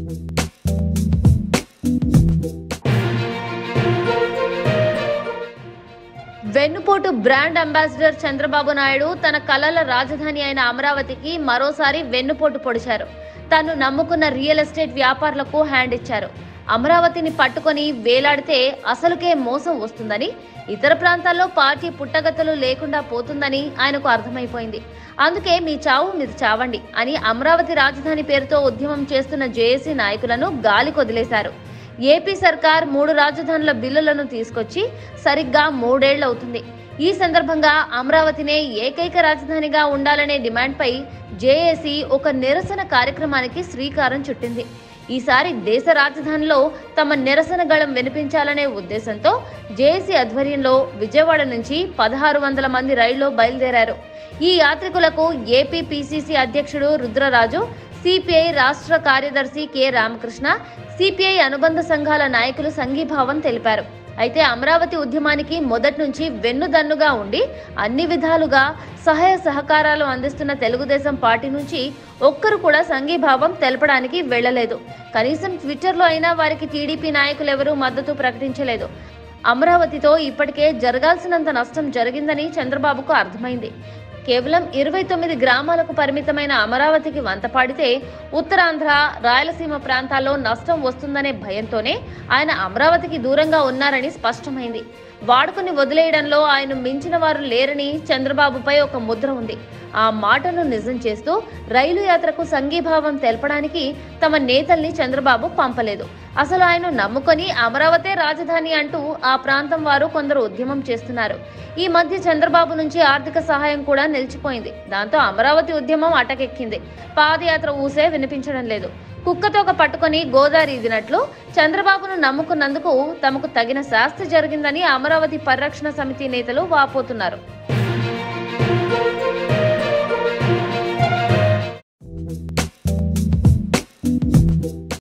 వెన్నుపోటు brand ambassador Chandrababu Naidu తన కలల రాజధాని అయిన అమరావతికి మరోసారి వెన్నుపోటు పొడిచారు తను నమ్ముకున్న రియల్ ఎస్టేట్ వ్యాపారులకు హ్యాండ్ ఇచ్చారు అమరావతిని పట్టుకొని వేలాడితే అసలుకే మోసం వస్తుందని ఇతర ప్రాంతాల్లో పార్టీ పుట్టగతులు లేకుండా పోతుందని ఆయనకు అర్థమైపోయింది అందుకే మీ చావు మీరు చావండి అని అమరావతి రాజధాని పేరుతో ఉద్యమం చేస్తున్న జేఏసీ నాయకులను గాలి కొదిలేశారు ఏపీ సర్కార్ మూడు రాజధానుల బిల్లులను తీసుకొచ్చి సరిగ్గా మూడేళ్లవుతుంది ఈ సందర్భంగా అమరావతినే ఏకైక రాజధానిగా ఉండాలనే డిమాండ్పై జేఏసీ ఒక నిరసన కార్యక్రమానికి శ్రీకారం చుట్టింది ఈసారి దేశ రాజధానిలో తమ నిరసన గళం వినిపించాలనే ఉద్దేశంతో జేఏసీ ఆధ్వర్యంలో విజయవాడ నుంచి పదహారు వందల మంది రైల్లో బయలుదేరారు ఈ యాత్రికులకు ఏపీ పిసిసి అధ్యక్షుడు రుద్రరాజు సిపిఐ రాష్ట్ర కార్యదర్శి కె రామకృష్ణ సిపిఐ అనుబంధ సంఘాల నాయకులు సంఘీభావం తెలిపారు అయితే అమరావతి ఉద్యమానికి మొదటి నుంచి వెన్నుదన్నుగా ఉండి అన్ని విధాలుగా సహాయ సహకారాలు అందిస్తున్న తెలుగుదేశం పార్టీ నుంచి ఒక్కరు కూడా సంఘీభావం తెలపడానికి వెళ్లలేదు కనీసం ట్విట్టర్లో అయినా వారికి టీడీపీ నాయకులు ఎవరూ మద్దతు ప్రకటించలేదు అమరావతితో ఇప్పటికే జరగాల్సినంత నష్టం జరిగిందని చంద్రబాబుకు అర్థమైంది కేవలం ఇరవై తొమ్మిది గ్రామాలకు పరిమితమైన అమరావతికి వంతపాడితే ఉత్తరాంధ్ర రాయలసీమ ప్రాంతాల్లో నష్టం వస్తుందనే భయంతోనే ఆయన అమరావతికి దూరంగా ఉన్నారని స్పష్టమైంది వాడుకుని వదిలేయడంలో ఆయన మించిన వారు లేరని చంద్రబాబుపై ఒక ముద్ర ఉంది ఆ మాటను నిజం చేస్తూ రైలు యాత్రకు సంఘీభావం తెలపడానికి తమ నేతల్ని చంద్రబాబు పంపలేదు అసలు ఆయన నమ్ముకొని అమరావతే రాజధాని అంటూ ఆ ప్రాంతం వారు కొందరు ఉద్యమం చేస్తున్నారు ఈ మధ్య చంద్రబాబు నుంచి ఆర్థిక సహాయం కూడా నిలిచిపోయింది దాంతో అమరావతి ఉద్యమం అటకెక్కింది పాదయాత్ర ఊసే వినిపించడం లేదు కుక్కతోక పట్టుకొని గోదావరి ఇదినట్లు చంద్రబాబును నమ్ముకున్నందుకు తమకు తగిన శాస్తి జరిగిందని అమరావతి పరిరక్షణ సమితి నేతలు వాపోతున్నారు